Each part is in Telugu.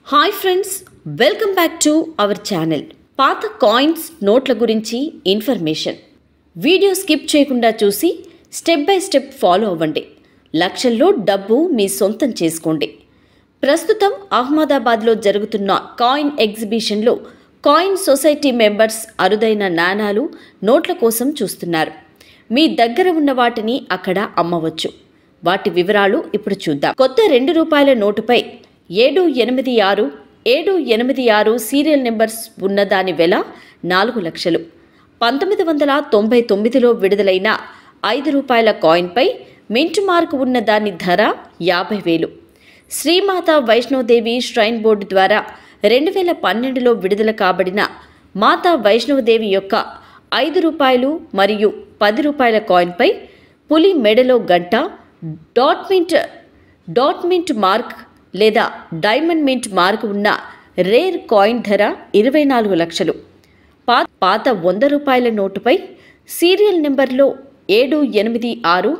hi friends welcome back to our channel పాత కాయిన్స్ నోట్ల గురించి ఇన్ఫర్మేషన్ వీడియో స్కిప్ చేయకుండా చూసి స్టెప్ బై స్టెప్ ఫాలో అవ్వండి లక్షల్లో డబ్బు మీ సొంతం చేసుకోండి ప్రస్తుతం అహ్మదాబాద్లో జరుగుతున్న కాయిన్ ఎగ్జిబిషన్లో కాయిన్ సొసైటీ మెంబర్స్ అరుదైన నాణాలు నోట్ల కోసం చూస్తున్నారు మీ దగ్గర ఉన్న వాటిని అక్కడ అమ్మవచ్చు వాటి వివరాలు ఇప్పుడు చూద్దాం కొత్త రెండు రూపాయల నోటుపై ఏడు ఎనిమిది ఆరు ఏడు ఎనిమిది ఆరు సీరియల్ నెంబర్స్ ఉన్న దాని వెల నాలుగు లక్షలు పంతొమ్మిది వందల తొంభై తొమ్మిదిలో విడుదలైన ఐదు రూపాయల కాయిన్పై మింట్ మార్క్ ఉన్న దాని ధర యాభై వేలు శ్రీమాత వైష్ణోదేవి ష్రైన్ బోర్డు ద్వారా రెండు వేల పన్నెండులో విడుదల కాబడిన మాతా వైష్ణవదేవి యొక్క ఐదు రూపాయలు మరియు పది రూపాయల కాయిన్పై పులి మెడలో గంట dot mint dot mint mark లేదా డైమండ్ మింట్ మార్క్ ఉన్న రేర్ కాయిన్ ధర ఇరవై నాలుగు లక్షలు పా పాత వంద రూపాయల నోటుపై సీరియల్ నెంబర్లో ఏడు ఎనిమిది ఆరు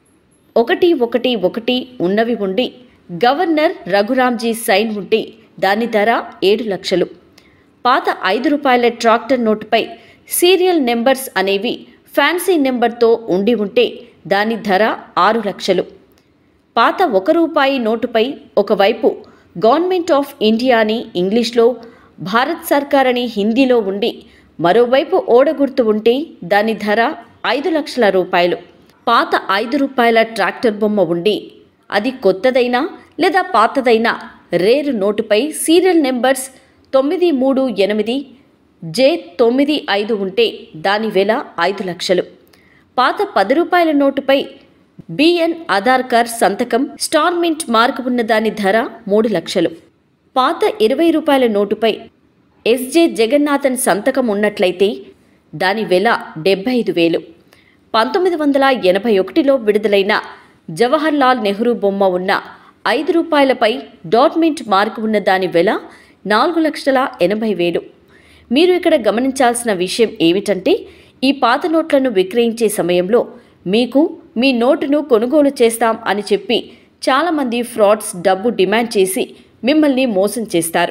ఒకటి ఒకటి ఒకటి ఉన్నవి ఉండి గవర్నర్ రఘురాంజీ సైన్ ఉంటే దాని ధర ఏడు లక్షలు పాత ఐదు రూపాయల ట్రాక్టర్ నోటుపై సీరియల్ నెంబర్స్ అనేవి ఫ్యాన్సీ నెంబర్తో ఉండి ఉంటే దాని ధర ఆరు లక్షలు పాత ఒక రూపాయి నోటుపై ఒకవైపు గవర్నమెంట్ ఆఫ్ ఇండియా అని ఇంగ్లీష్లో భారత్ సర్కార్ అని హిందీలో ఉండి మరోవైపు ఓడగుర్తు ఉంటే దాని ధర ఐదు లక్షల రూపాయలు పాత ఐదు రూపాయల ట్రాక్టర్ బొమ్మ ఉండి అది కొత్తదైనా లేదా పాతదైనా రేరు నోటుపై సీరియల్ నెంబర్స్ తొమ్మిది మూడు ఎనిమిది జే తొమ్మిది ఐదు ఉంటే దాని వెల ఐదు లక్షలు పాత పది రూపాయల నోటుపై బిఎన్ ఆధార్ కార్డ్ సంతకం స్టార్ మింట్ మార్క్ ఉన్న దాని ధర మూడు లక్షలు పాత ఇరవై రూపాయల నోటుపై ఎస్జే జగన్నాథన్ సంతకం ఉన్నట్లయితే దాని వెల డెబ్బై ఐదు వేలు పంతొమ్మిది వందల ఎనభై ఒకటిలో విడుదలైన జవహర్ లాల్ నెహ్రూ బొమ్మ ఉన్న ఐదు రూపాయలపై డాట్ మింట్ మార్క్ ఉన్న దాని వెల నాలుగు లక్షల ఎనభై వేలు మీరు ఇక్కడ గమనించాల్సిన విషయం ఏమిటంటే ఈ పాత నోట్లను విక్రయించే సమయంలో మీకు మీ నోటును కొనుగోలు చేస్తాం అని చెప్పి చాలామంది ఫ్రాడ్స్ డబ్బు డిమాండ్ చేసి మిమ్మల్ని మోసం చేస్తారు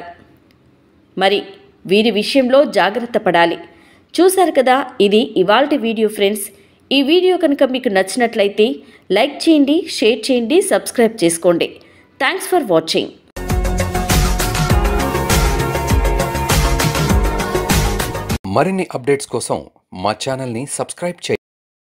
మరి వీరి విషయంలో జాగ్రత్త పడాలి చూశారు కదా ఇది ఇవాల్టి వీడియో ఫ్రెండ్స్ ఈ వీడియో కనుక మీకు నచ్చినట్లయితే లైక్ చేయండి షేర్ చేయండి సబ్స్క్రైబ్ చేసుకోండి థ్యాంక్స్ ఫర్ వాచింగ్ మరిన్ని అప్డేట్స్ కోసం మా ఛానల్ని సబ్స్క్రైబ్ చేయండి